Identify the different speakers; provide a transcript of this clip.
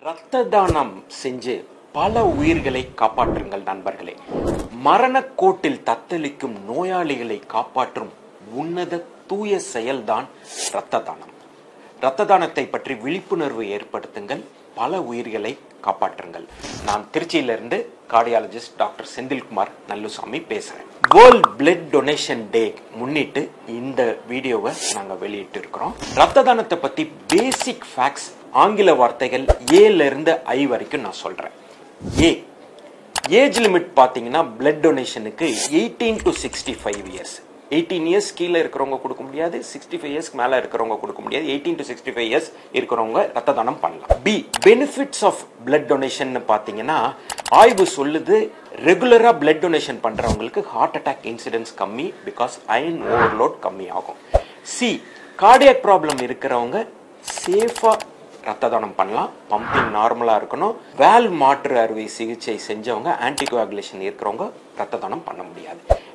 Speaker 1: ரத்த தானம் செஞ்சு பல உயிர்களை காப்பாற்றுங்கள் நண்பர்களே மரணக்கோட்டில் தத்தளிக்கும் நோயாளிகளை காப்பாற்றும் உன்னத தூய செயல்தான் ரத்த தானம் ரத்த தானத்தை பற்றி விழிப்புணர்வு ஏற்படுத்துங்கள் பல உயிர்களை காப்பாற்றுங்கள் நான் திருச்சியிலிருந்து கார்டியாலஜிஸ்ட் டாக்டர் செந்தில்குமார் நல்லுசாமி பேசுறேன் வேர்ல்ட் பிளட் டொனேஷன் டே முன்னிட்டு இந்த வீடியோவை நாங்க வெளியிட்டு இருக்கிறோம் ரத்த தானத்தை பத்தி பேசிக் ஃபேக்ட்ஸ் ஆங்கில வார்த்தைகள் ஏல இருந்து ஐ வரைக்கும் நான் சொல்றேன் ஏ ஏஜ் லிமிட் பார்த்தீங்கன்னா பிளட் டொனேஷனுக்கு eighteen to sixty five years eighteen years கீழே இருக்கிறவங்க கொடுக்க முடியாது சிக்ஸ்டி ஃபைவ் இயர்ஸ்க்கு மேலே இருக்கிறவங்க கொடுக்க முடியாது eighteen to sixty five years இருக்கிறவங்க ரத்த தானம் பண்ணலாம் பி பெனிஃபிட்ஸ் ஆஃப் பிளட் டொனேஷன் பார்த்தீங்கன்னா ஆய்வு சொல்லுது ரெகுலராக பிளட் டொனேஷன் பண்ணுறவங்களுக்கு ஹார்ட் அட்டாக் இன்சிடென்ட்ஸ் கம்மி பிகாஸ் அயன் ஓவர்லோட் கம்மி ஆகும் சி கார்டியாக் ப்ராப்ளம் இருக்கிறவங்க சேஃபாக ரத்த தானம் பண்ணலாம் பம்பிங் நார்மலா இருக்கணும் வேல் மாற்று அறுவை சிகிச்சை செஞ்சவங்க ஆன்டிகோஆகுலேஷன் இருக்கிறவங்க ரத்த தானம் பண்ண முடியாது